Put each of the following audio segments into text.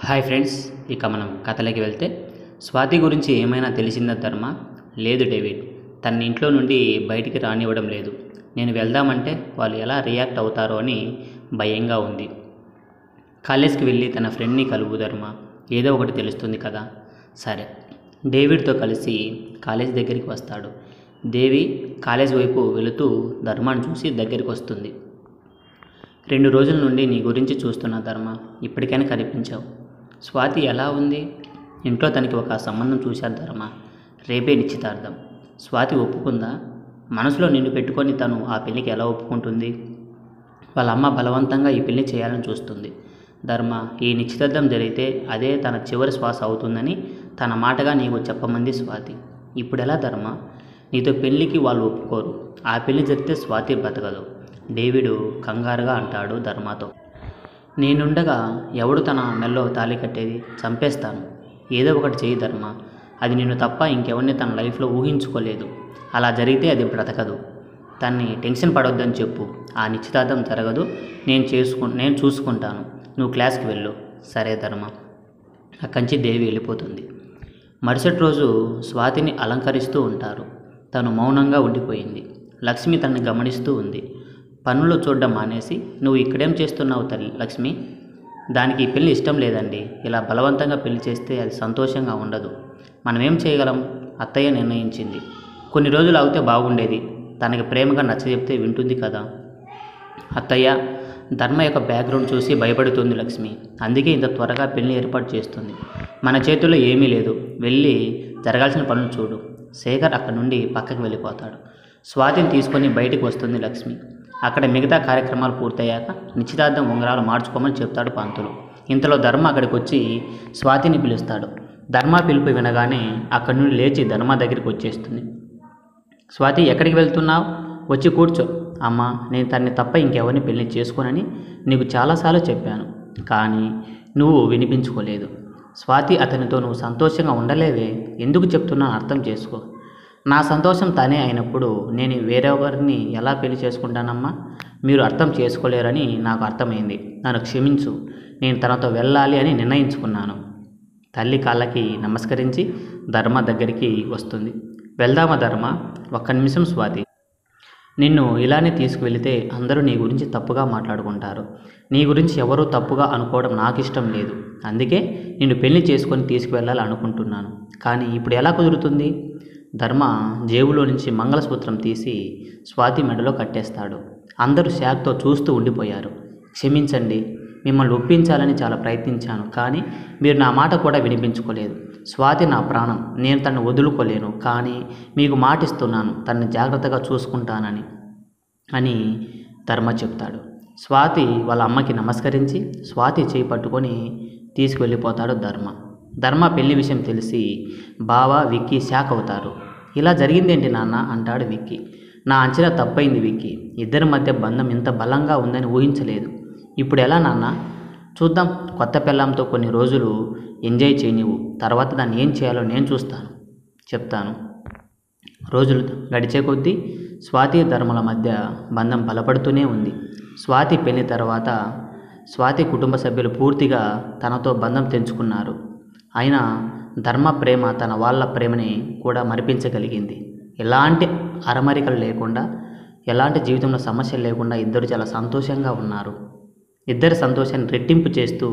hi friends ఇక మనం కథలోకి వెళ్తే స్వాతి గురించి ఏమైనా తెలిసిందా ధర్మ లేదు డేవిడ్ తన ఇంట్లో నుండి బయటికి రానివ్వడం లేదు నేను వెళ్దామంటే వాళ్ళు ఎలా రియాక్ట్ అవుతారో అని భయంగా ఉంది కాలేజ్కి వెళ్ళి తన ఫ్రెండ్ని కలువు ధర్మ ఏదో ఒకటి తెలుస్తుంది కదా సరే డేవిడ్తో కలిసి కాలేజ్ దగ్గరికి వస్తాడు దేవి కాలేజ్ వైపు వెళుతూ ధర్మాన్ని చూసి దగ్గరికి వస్తుంది రెండు రోజుల నుండి నీ గురించి చూస్తున్నా ధర్మ ఇప్పటికైనా కనిపించావు స్వాతి ఎలా ఉంది ఇంట్లో తనకి ఒక సంబంధం చూశారు ధర్మ రేపే నిశ్చితార్థం స్వాతి ఒప్పుకుందా మనసులో నిన్ను పెట్టుకొని తను ఆ పెళ్ళికి ఎలా ఒప్పుకుంటుంది వాళ్ళ అమ్మ బలవంతంగా ఈ పెళ్లి చేయాలని చూస్తుంది ధర్మ ఈ నిశ్చితార్థం జరిగితే అదే తన చివరి శ్వాస అవుతుందని తన మాటగా నీకు చెప్పమంది స్వాతి ఇప్పుడు ఎలా ధర్మ నీతో పెళ్ళికి వాళ్ళు ఒప్పుకోరు ఆ పెళ్లి జరిగితే స్వాతి బతకదు డేవిడు కంగారుగా అంటాడు ధర్మతో నేనుండగా ఎవడు తన మెల్లో తాళి కట్టేది చంపేస్తాను ఏదో ఒకటి చేయి ధర్మ అది నిన్ను తప్ప ఇంకెవరిని తన లైఫ్లో ఊహించుకోలేదు అలా జరిగితే అది బ్రతకదు తన్ని టెన్షన్ పడొద్దని చెప్పు ఆ నిశ్చితార్థం జరగదు నేను చేసుకు నేను చూసుకుంటాను నువ్వు క్లాస్కి వెళ్ళు సరే ధర్మ అక్కడి దేవి వెళ్ళిపోతుంది మరుసటి రోజు స్వాతిని అలంకరిస్తూ ఉంటారు తను మౌనంగా ఉండిపోయింది లక్ష్మి తనని గమనిస్తూ ఉంది పనులు చూడడం మానేసి నువ్వు ఇక్కడేం చేస్తున్నావు తల్లి లక్ష్మి దానికి ఈ పెళ్లి ఇష్టం లేదండి ఇలా బలవంతంగా పెళ్లి చేస్తే అది సంతోషంగా ఉండదు మనం ఏం చేయగలం అత్తయ్య నిర్ణయించింది కొన్ని రోజులు ఆగితే బాగుండేది తనకి ప్రేమగా నచ్చజెప్తే వింటుంది కదా అత్తయ్య ధర్మ యొక్క బ్యాక్గ్రౌండ్ చూసి భయపడుతుంది లక్ష్మి అందుకే ఇంత త్వరగా పెళ్లి ఏర్పాటు చేస్తుంది మన చేతుల్లో ఏమీ లేదు వెళ్ళి జరగాల్సిన పనులు చూడు శేఖర్ అక్కడి నుండి పక్కకి వెళ్ళిపోతాడు స్వాతిని తీసుకొని బయటికి వస్తుంది లక్ష్మి అక్కడ మిగతా కార్యక్రమాలు పూర్తయ్యాక నిశ్చితార్థం ఉంగరాలు మార్చుకోమని చెప్తాడు పంతులు ఇంతలో ధర్మ అక్కడికి వచ్చి స్వాతిని పిలుస్తాడు ధర్మ పిలుపు వినగానే అక్కడి నుండి లేచి ధర్మ దగ్గరికి వచ్చేస్తుంది స్వాతి ఎక్కడికి వెళ్తున్నావు వచ్చి కూర్చో అమ్మా నేను తన్ని తప్ప ఇంకెవరిని పెళ్లి చేసుకోనని నీకు చాలాసార్లు చెప్పాను కానీ నువ్వు వినిపించుకోలేదు స్వాతి అతనితో నువ్వు సంతోషంగా ఉండలేవే ఎందుకు చెప్తున్నాను అర్థం చేసుకో నా సంతోషం తనే అయినప్పుడు నేను వేరెవరిని ఎలా పెళ్లి చేసుకుంటానమ్మా మీరు అర్థం చేసుకోలేరని నాకు అర్థమైంది నన్ను క్షమించు నేను తనతో వెళ్ళాలి అని నిర్ణయించుకున్నాను తల్లి కాళ్ళకి నమస్కరించి ధర్మ దగ్గరికి వస్తుంది వెళ్దామా ధర్మ ఒక్క నిమిషం స్వాతి నిన్ను ఇలానే తీసుకువెళితే అందరూ నీ గురించి తప్పుగా మాట్లాడుకుంటారు నీ గురించి ఎవరూ తప్పుగా అనుకోవడం నాకు ఇష్టం లేదు అందుకే నిన్ను పెళ్లి చేసుకొని తీసుకువెళ్ళాలి అనుకుంటున్నాను కానీ ఇప్పుడు ఎలా కుదురుతుంది ధర్మ జేబులో నుంచి మంగళసూత్రం తీసి స్వాతి మెడలో కట్టేస్తాడు అందరూ శాఖతో చూస్తూ ఉండిపోయారు క్షమించండి మిమ్మల్ని ఒప్పించాలని చాలా ప్రయత్నించాను కానీ మీరు నా మాట కూడా వినిపించుకోలేదు స్వాతి నా ప్రాణం నేను తను వదులుకోలేను కానీ మీకు మాటిస్తున్నాను తనని జాగ్రత్తగా చూసుకుంటానని అని ధర్మ చెప్తాడు స్వాతి వాళ్ళ అమ్మకి నమస్కరించి స్వాతి చేయి పట్టుకొని తీసుకువెళ్ళిపోతాడు ధర్మ ధర్మ పెళ్లి విషయం తెలిసి బావ విక్కీ షాక్ అవుతారు ఇలా జరిగిందేంటి నాన్న అంటాడు విక్కీ నా అంచనా తప్పైంది విక్కీ ఇద్దరి మధ్య బంధం ఇంత బలంగా ఉందని ఊహించలేదు ఇప్పుడు ఎలా నాన్న చూద్దాం కొత్త పిల్లంతో కొన్ని రోజులు ఎంజాయ్ చేయనివ్వు తర్వాత దాన్ని ఏం చేయాలో నేను చూస్తాను చెప్తాను రోజులు గడిచే కొద్దీ స్వాతి ధర్మల మధ్య బంధం బలపడుతూనే ఉంది స్వాతి పెళ్లి తర్వాత స్వాతి కుటుంబ సభ్యులు పూర్తిగా తనతో బంధం తెంచుకున్నారు అయినా ధర్మ ప్రేమ తన వాళ్ళ ప్రేమని కూడా మరిపించగలిగింది ఎలాంటి అరమరికలు లేకుండా ఎలాంటి జీవితంలో సమస్యలు లేకుండా ఇద్దరు చాలా సంతోషంగా ఉన్నారు ఇద్దరి సంతోషాన్ని రెట్టింపు చేస్తూ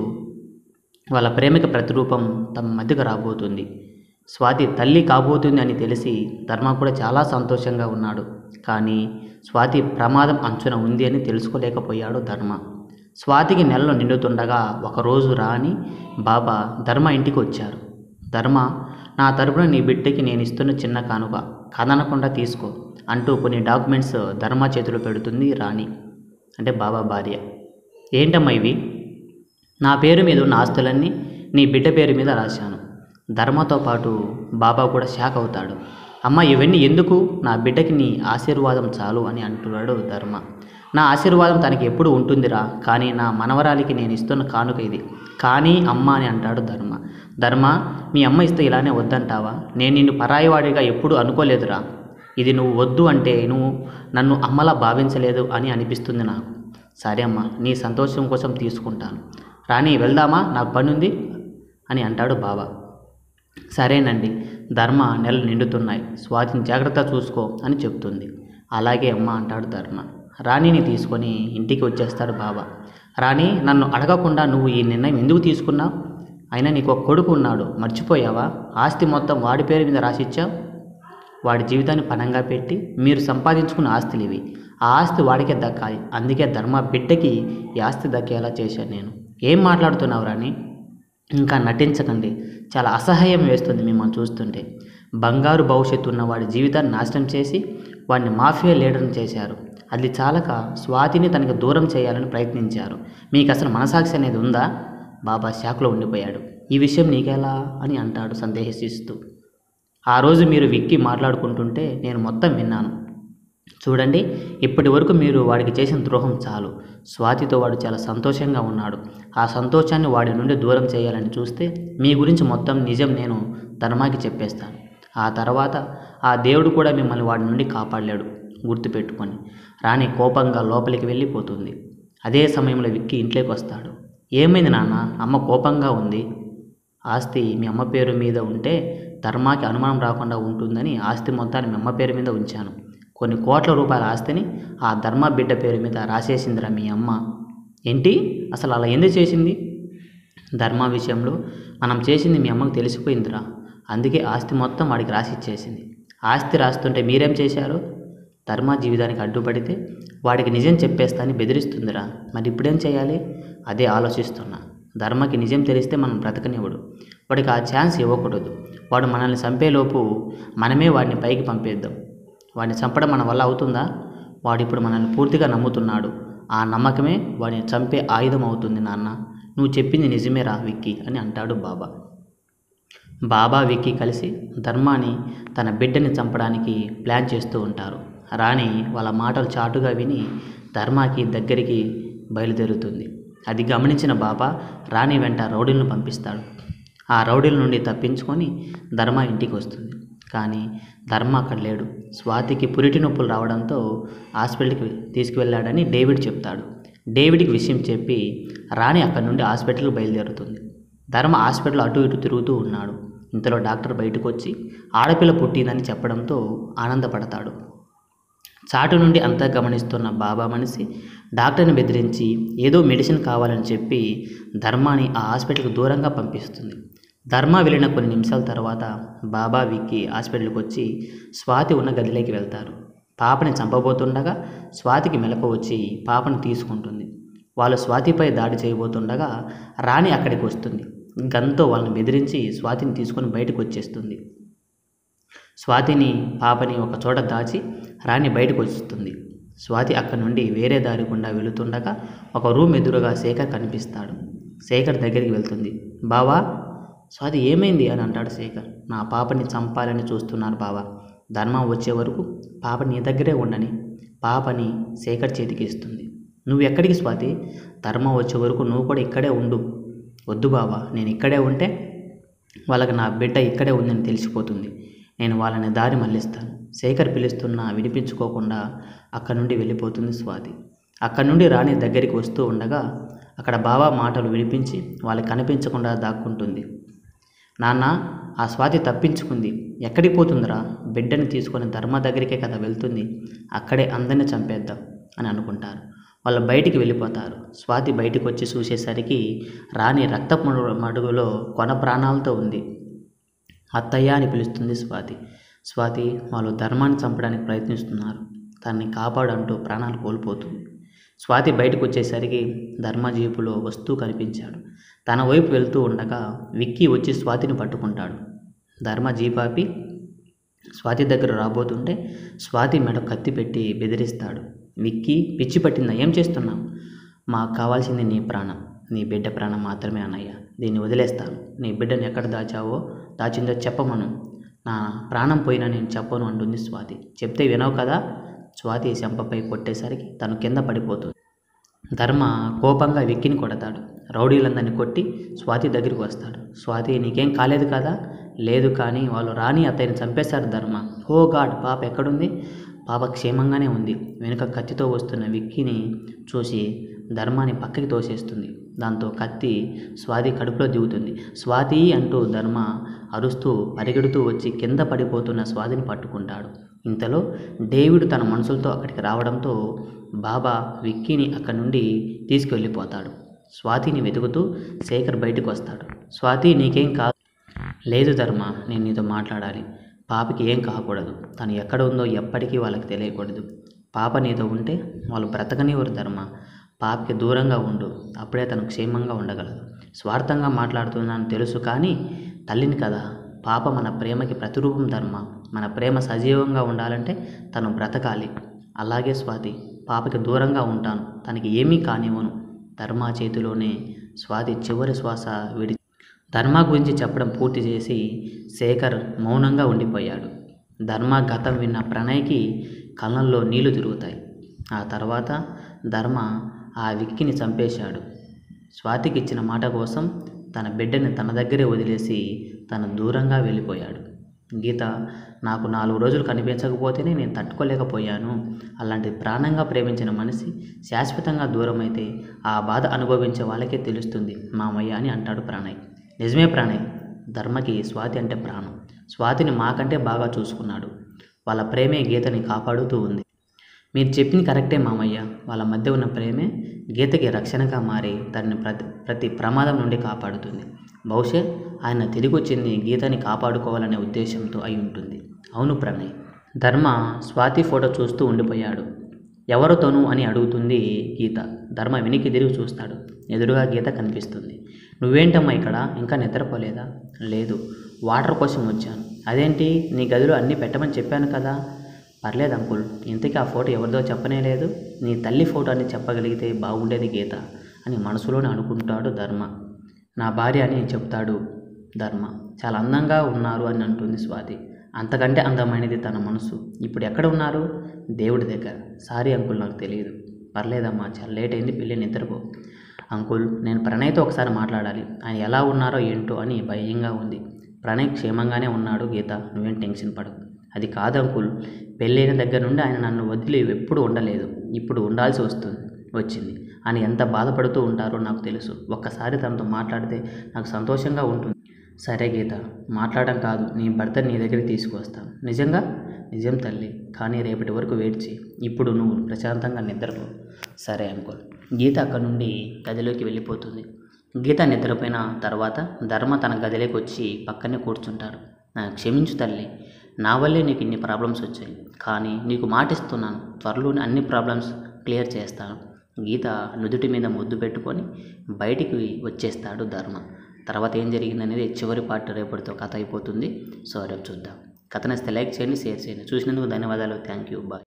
వాళ్ళ ప్రేమకి ప్రతిరూపం తమ మధ్యకు రాబోతుంది స్వాతి తల్లి కాబోతుంది అని తెలిసి ధర్మ కూడా చాలా సంతోషంగా ఉన్నాడు కానీ స్వాతి ప్రమాదం అంచున ఉంది అని తెలుసుకోలేకపోయాడు ధర్మ స్వాతికి నెలలో నిండుతుండగా ఒకరోజు రాని బాబా ధర్మ ఇంటికి వచ్చారు ధర్మ నా తరపున నీ బిడ్డకి నేను ఇస్తున్న చిన్న కానుక కదనకుండా తీసుకో అంటూ కొన్ని డాక్యుమెంట్స్ ధర్మ చేతిలో పెడుతుంది రాణి అంటే బాబా భార్య ఏంటమ్మా ఇవి నా పేరు మీద ఉన్న ఆస్తులన్నీ నీ బిడ్డ పేరు మీద రాశాను ధర్మతో పాటు బాబా కూడా షాక్ అవుతాడు అమ్మ ఇవన్నీ ఎందుకు నా బిడ్డకి నీ ఆశీర్వాదం చాలు అని అంటున్నాడు ధర్మ నా ఆశీర్వాదం తనకి ఎప్పుడు ఉంటుందిరా కానీ నా మనవరాలికి నేను ఇస్తున్న కానుక ఇది కానీ అమ్మ అని అంటాడు ధర్మ ధర్మ మీ అమ్మ ఇస్తే ఇలానే వద్దంటావా నేను నిన్ను పరాయివాడిగా ఎప్పుడు అనుకోలేదురా ఇది నువ్వు వద్దు అంటే నువ్వు నన్ను అమ్మలా భావించలేదు అని అనిపిస్తుంది నాకు సరే అమ్మా నీ సంతోషం కోసం తీసుకుంటాను రాణి వెళ్దామా నాకు పని ఉంది అని అంటాడు బావ సరేనండి ధర్మ నెలలు నిండుతున్నాయి స్వాతిని జాగ్రత్త చూసుకో అని చెప్తుంది అలాగే అమ్మ అంటాడు ధర్మ రాణిని తీసుకొని ఇంటికి వచ్చేస్తాడు బావ రాణి నన్ను అడగకుండా నువ్వు ఈ నిర్ణయం ఎందుకు తీసుకున్నావు అయినా నీకు ఒక కొడుకు ఉన్నాడు మర్చిపోయావా ఆస్తి మొత్తం వాడి పేరు మీద రాసిచ్చావు వాడి జీవితాన్ని పణంగా పెట్టి మీరు సంపాదించుకున్న ఆస్తులు ఇవి ఆ ఆస్తి వాడికే దక్కాలి అందుకే ధర్మ బిడ్డకి ఈ ఆస్తి దక్కేలా చేశాను నేను ఏం మాట్లాడుతున్నావు రాణి ఇంకా నటించకండి చాలా అసహ్యం వేస్తుంది మిమ్మల్ని చూస్తుంటే బంగారు భవిష్యత్తు ఉన్న వాడి జీవితాన్ని నాశనం చేసి వాడిని మాఫియా లీడర్ని చేశారు అది చాలక స్వాతిని తనకు దూరం చేయాలని ప్రయత్నించారు మీకు అసలు మనసాక్షి అనేది ఉందా బాబా షాక్లో ఉండిపోయాడు ఈ విషయం నీకెలా అని అంటాడు సందేహిస్తూ ఆ రోజు మీరు విక్కి మాట్లాడుకుంటుంటే నేను మొత్తం విన్నాను చూడండి ఇప్పటి వరకు మీరు వాడికి చేసిన ద్రోహం చాలు స్వాతితో వాడు చాలా సంతోషంగా ఉన్నాడు ఆ సంతోషాన్ని వాడి నుండి దూరం చేయాలని చూస్తే మీ గురించి మొత్తం నిజం నేను ధర్మాకి చెప్పేస్తాను ఆ తర్వాత ఆ దేవుడు కూడా మిమ్మల్ని వాడి నుండి కాపాడలేడు గుర్తుపెట్టుకొని రాణి కోపంగా లోపలికి వెళ్ళిపోతుంది అదే సమయంలో విక్కి ఇంట్లోకి వస్తాడు ఏమైంది నాన్న అమ్మ కోపంగా ఉంది ఆస్తి మీ అమ్మ పేరు మీద ఉంటే ధర్మాకి అనుమానం రాకుండా ఉంటుందని ఆస్తి మొత్తాన్ని మీ అమ్మ పేరు మీద ఉంచాను కొన్ని కోట్ల రూపాయల ఆస్తిని ఆ ధర్మ బిడ్డ పేరు మీద రాసేసిందిరా మీ అమ్మ ఏంటి అసలు అలా ఎందుకు చేసింది ధర్మ విషయంలో మనం చేసింది మీ అమ్మకు తెలిసిపోయిందిరా అందుకే ఆస్తి మొత్తం వాడికి రాసి ఇచ్చేసింది ఆస్తి రాస్తుంటే మీరేం చేశారు ధర్మ జీవితానికి అడ్డుపడితే వాడికి నిజం చెప్పేస్తా అని బెదిరిస్తుందిరా మరి ఇప్పుడేం చేయాలి అదే ఆలోచిస్తున్నా ధర్మకి నిజం తెలిస్తే మనం బ్రతకనివ్వడు వాడికి ఆ ఛాన్స్ ఇవ్వకూడదు వాడు మనల్ని చంపేలోపు మనమే వాడిని పైకి పంపేద్దాం వాడిని చంపడం మన వల్ల అవుతుందా వాడు ఇప్పుడు మనల్ని పూర్తిగా నమ్ముతున్నాడు ఆ నమ్మకమే వాడిని చంపే ఆయుధం అవుతుంది నాన్న నువ్వు చెప్పింది నిజమేరా విక్కీ అని అంటాడు బాబా బాబా విక్కీ కలిసి ధర్మాని తన బిడ్డని చంపడానికి ప్లాన్ చేస్తూ ఉంటారు రాణి వాళ్ళ మాటలు చాటుగా విని ధర్మాకి దగ్గరికి బయలుదేరుతుంది అది గమనించిన బాబా రాణి వెంట రౌడీలను పంపిస్తాడు ఆ రౌడీల నుండి తప్పించుకొని ధర్మ ఇంటికి వస్తుంది కానీ ధర్మ అక్కడ లేడు స్వాతికి పురిటి నొప్పులు రావడంతో హాస్పిటల్కి తీసుకువెళ్ళాడని డేవిడ్ చెప్తాడు డేవిడ్కి విషయం చెప్పి రాణి అక్కడి నుండి హాస్పిటల్కి బయలుదేరుతుంది ధర్మ హాస్పిటల్ అటు ఇటు తిరుగుతూ ఉన్నాడు ఇంతలో డాక్టర్ బయటకు వచ్చి ఆడపిల్ల పుట్టిందని చెప్పడంతో ఆనందపడతాడు చాటు నుండి అంతా గమనిస్తున్న బాబా మనిషి డాక్టర్ని బెదిరించి ఏదో మెడిసిన్ కావాలని చెప్పి ధర్మాని ఆ హాస్పిటల్కి దూరంగా పంపిస్తుంది ధర్మ వెళ్ళిన కొన్ని నిమిషాల తర్వాత బాబా విక్కి హాస్పిటల్కి వచ్చి స్వాతి ఉన్న గదిలోకి వెళ్తారు పాపని చంపబోతుండగా స్వాతికి మెలకు వచ్చి పాపను తీసుకుంటుంది వాళ్ళు స్వాతిపై దాడి చేయబోతుండగా రాణి అక్కడికి వస్తుంది గన్తో వాళ్ళని బెదిరించి స్వాతిని తీసుకొని బయటకు వచ్చేస్తుంది స్వాతిని పాపని ఒక చోట దాచి రాణి బయటకు వస్తుంది స్వాతి అక్కడి నుండి వేరే దారి గుండా వెళుతుండగా ఒక రూమ్ ఎదురుగా శేఖర్ కనిపిస్తాడు శేఖర్ దగ్గరికి వెళ్తుంది బావా స్వాతి ఏమైంది అని అంటాడు శేఖర్ నా పాపని చంపాలని చూస్తున్నారు బావా ధర్మం వచ్చే వరకు పాప నీ దగ్గరే ఉండని పాపని శేఖర్ చేతికి ఇస్తుంది నువ్వు ఎక్కడికి స్వాతి ధర్మం వచ్చే వరకు నువ్వు కూడా ఇక్కడే ఉండు వద్దు బావా నేను ఇక్కడే ఉంటే వాళ్ళకి నా బిడ్డ ఇక్కడే ఉందని తెలిసిపోతుంది నేను వాళ్ళని దారి మళ్ళిస్తాను శేఖర్ పిలుస్తున్నా వినిపించుకోకుండా అక్కడి నుండి వెళ్ళిపోతుంది స్వాతి అక్కడి నుండి రాణి దగ్గరికి వస్తూ ఉండగా అక్కడ బాబా మాటలు వినిపించి వాళ్ళకి కనిపించకుండా దాక్కుంటుంది నాన్న ఆ స్వాతి తప్పించుకుంది ఎక్కడికి పోతుందిరా బిడ్డని తీసుకొని ధర్మ దగ్గరికే కదా వెళ్తుంది అక్కడే అందరిని చంపేద్దాం అని అనుకుంటారు వాళ్ళు బయటికి వెళ్ళిపోతారు స్వాతి బయటికి వచ్చి చూసేసరికి రాణి రక్తపు మడుగు మడుగులో కొన ప్రాణాలతో ఉంది అత్తయ్య అని పిలుస్తుంది స్వాతి స్వాతి వాళ్ళు ధర్మాన్ని చంపడానికి ప్రయత్నిస్తున్నారు తనని కాపాడంటూ ప్రాణాలు కోల్పోతుంది స్వాతి బయటకు వచ్చేసరికి ధర్మ జీపులో వస్తూ కనిపించాడు తన వైపు వెళ్తూ ఉండగా విక్కీ వచ్చి స్వాతిని పట్టుకుంటాడు ధర్మ జీప్ ఆపి స్వాతి దగ్గర రాబోతుంటే స్వాతి మెడ కత్తి పెట్టి బెదిరిస్తాడు విక్కీ పిచ్చి పట్టిందా ఏం చేస్తున్నావు మాకు కావాల్సింది నీ ప్రాణం నీ బిడ్డ ప్రాణం మాత్రమే అన్నయ్య దీన్ని వదిలేస్తాను నీ బిడ్డను ఎక్కడ దాచావో దాచిందో చెప్పమను నా ప్రాణం పోయినా నేను చెప్పను అంటుంది స్వాతి చెప్తే వినవు కదా స్వాతి చెంపపై కొట్టేసరికి తను కింద పడిపోతుంది ధర్మ కోపంగా విక్కిని కొడతాడు రౌడీలందరినీ కొట్టి స్వాతి దగ్గరికి వస్తాడు స్వాతి నీకేం కాలేదు కదా లేదు కానీ వాళ్ళు రాని అతన్ని చంపేశారు ధర్మ ఓ గాడ్ పాప ఎక్కడుంది పాప క్షేమంగానే ఉంది వెనుక కత్తితో వస్తున్న విక్కీని చూసి ధర్మాని పక్కకి తోసేస్తుంది దాంతో కత్తి స్వాతి కడుపులో దిగుతుంది స్వాతి అంటూ ధర్మ అరుస్తూ పరిగెడుతూ వచ్చి కింద పడిపోతున్న స్వాతిని పట్టుకుంటాడు ఇంతలో డేవిడ్ తన మనుషులతో అక్కడికి రావడంతో బాబా విక్కీని అక్కడి నుండి తీసుకువెళ్ళిపోతాడు స్వాతిని వెతుకుతూ శేఖర్ బయటకు వస్తాడు స్వాతి నీకేం కాదు లేదు ధర్మ నేను నీతో మాట్లాడాలి పాపకి ఏం కాకూడదు తను ఎక్కడ ఉందో ఎప్పటికీ వాళ్ళకి తెలియకూడదు పాప నీతో ఉంటే వాళ్ళు బ్రతకనివ్వరు ధర్మ పాపకి దూరంగా ఉండు అప్పుడే తను క్షేమంగా ఉండగలదు స్వార్థంగా మాట్లాడుతున్నాను తెలుసు కానీ తల్లిని కదా పాప మన ప్రేమకి ప్రతిరూపం ధర్మ మన ప్రేమ సజీవంగా ఉండాలంటే తను బ్రతకాలి అలాగే స్వాతి పాపకి దూరంగా ఉంటాను తనకి ఏమీ కానివ్వను ధర్మ చేతిలోనే స్వాతి చివరి శ్వాస విడి ధర్మ గురించి చెప్పడం పూర్తి చేసి శేఖర్ మౌనంగా ఉండిపోయాడు ధర్మ గతం విన్న ప్రణయ్కి కళ్ళల్లో నీళ్లు తిరుగుతాయి ఆ తర్వాత ధర్మ ఆ విక్కిని చంపేశాడు స్వాతికి ఇచ్చిన మాట కోసం తన బిడ్డని తన దగ్గరే వదిలేసి తన దూరంగా వెళ్ళిపోయాడు గీత నాకు నాలుగు రోజులు కనిపించకపోతేనే నేను తట్టుకోలేకపోయాను అలాంటి ప్రాణంగా ప్రేమించిన మనిషి శాశ్వతంగా దూరమైతే ఆ బాధ అనుభవించే వాళ్ళకే తెలుస్తుంది మామయ్య అని అంటాడు ప్రణయ్ నిజమే ప్రణయ్ ధర్మకి స్వాతి అంటే ప్రాణం స్వాతిని మాకంటే బాగా చూసుకున్నాడు వాళ్ళ ప్రేమే గీతని కాపాడుతూ ఉంది మీరు చెప్పింది కరెక్టే మామయ్య వాళ్ళ మధ్య ఉన్న ప్రేమే గీతకి రక్షణగా మారి తనని ప్రతి ప్రతి ప్రమాదం నుండి కాపాడుతుంది బహుశా ఆయన తిరిగి వచ్చింది గీతని కాపాడుకోవాలనే ఉద్దేశంతో అయి ఉంటుంది అవును ప్రణయ్ ధర్మ స్వాతి ఫోటో చూస్తూ ఉండిపోయాడు ఎవరితోనూ అని అడుగుతుంది గీత ధర్మ వెనక్కి తిరిగి చూస్తాడు ఎదురుగా గీత కనిపిస్తుంది నువ్వేంటమ్మా ఇక్కడ ఇంకా నిద్రపోలేదా లేదు వాటర్ కోసం వచ్చాను అదేంటి నీ గదిలో అన్నీ పెట్టమని చెప్పాను కదా పర్లేదు అంకుల్ ఇంతకీ ఆ ఫోటో ఎవరిదో చెప్పనే లేదు నీ తల్లి ఫోటో అని చెప్పగలిగితే బాగుండేది గీత అని మనసులోనే అనుకుంటాడు ధర్మ నా భార్య అని చెప్తాడు ధర్మ చాలా అందంగా ఉన్నారు అని అంటుంది స్వాతి అంతకంటే అందమైనది తన మనసు ఇప్పుడు ఎక్కడ ఉన్నారు దేవుడి దగ్గర సారీ అంకుల్ నాకు తెలియదు పర్లేదమ్మా చాలా లేట్ అయింది పెళ్ళి నిద్రపో అంకుల్ నేను ప్రణయ్తో ఒకసారి మాట్లాడాలి ఆయన ఎలా ఉన్నారో ఏంటో అని భయంగా ఉంది ప్రణయ్ క్షేమంగానే ఉన్నాడు గీత నువ్వేం టెన్షన్ పడకు అది కాదు అంకుల్ పెళ్ళైన దగ్గర నుండి ఆయన నన్ను వదిలి ఎప్పుడు ఉండలేదు ఇప్పుడు ఉండాల్సి వస్తుంది వచ్చింది ఆయన ఎంత బాధపడుతూ ఉంటారో నాకు తెలుసు ఒక్కసారి తనతో మాట్లాడితే నాకు సంతోషంగా ఉంటుంది సరే గీత మాట్లాడడం కాదు నీ భర్తని నీ దగ్గరికి తీసుకువస్తాను నిజంగా నిజం తల్లి కానీ రేపటి వరకు వెయిట్ చేయి ఇప్పుడు నువ్వు ప్రశాంతంగా నిద్రపో సరే అంకుల్ గీత అక్కడ నుండి గదిలోకి వెళ్ళిపోతుంది గీత నిద్రపోయిన తర్వాత ధర్మ తన గదిలోకి వచ్చి పక్కనే కూర్చుంటాడు నన్ను క్షమించు తల్లి నా వల్లే నీకు ఇన్ని ప్రాబ్లమ్స్ వచ్చాయి కానీ నీకు మాటిస్తున్నాను త్వరలోనే అన్ని ప్రాబ్లమ్స్ క్లియర్ చేస్తాను గీత నుదుటి మీద ముద్దు పెట్టుకొని బయటికి వచ్చేస్తాడు ధర్మ తర్వాత ఏం జరిగిందనేది చివరి పార్ట్ రేపటితో కథ అయిపోతుంది సో రేపు చూద్దాం కథ నచ్చితే లైక్ చేయండి షేర్ చేయండి చూసినందుకు ధన్యవాదాలు థ్యాంక్ యూ బాయ్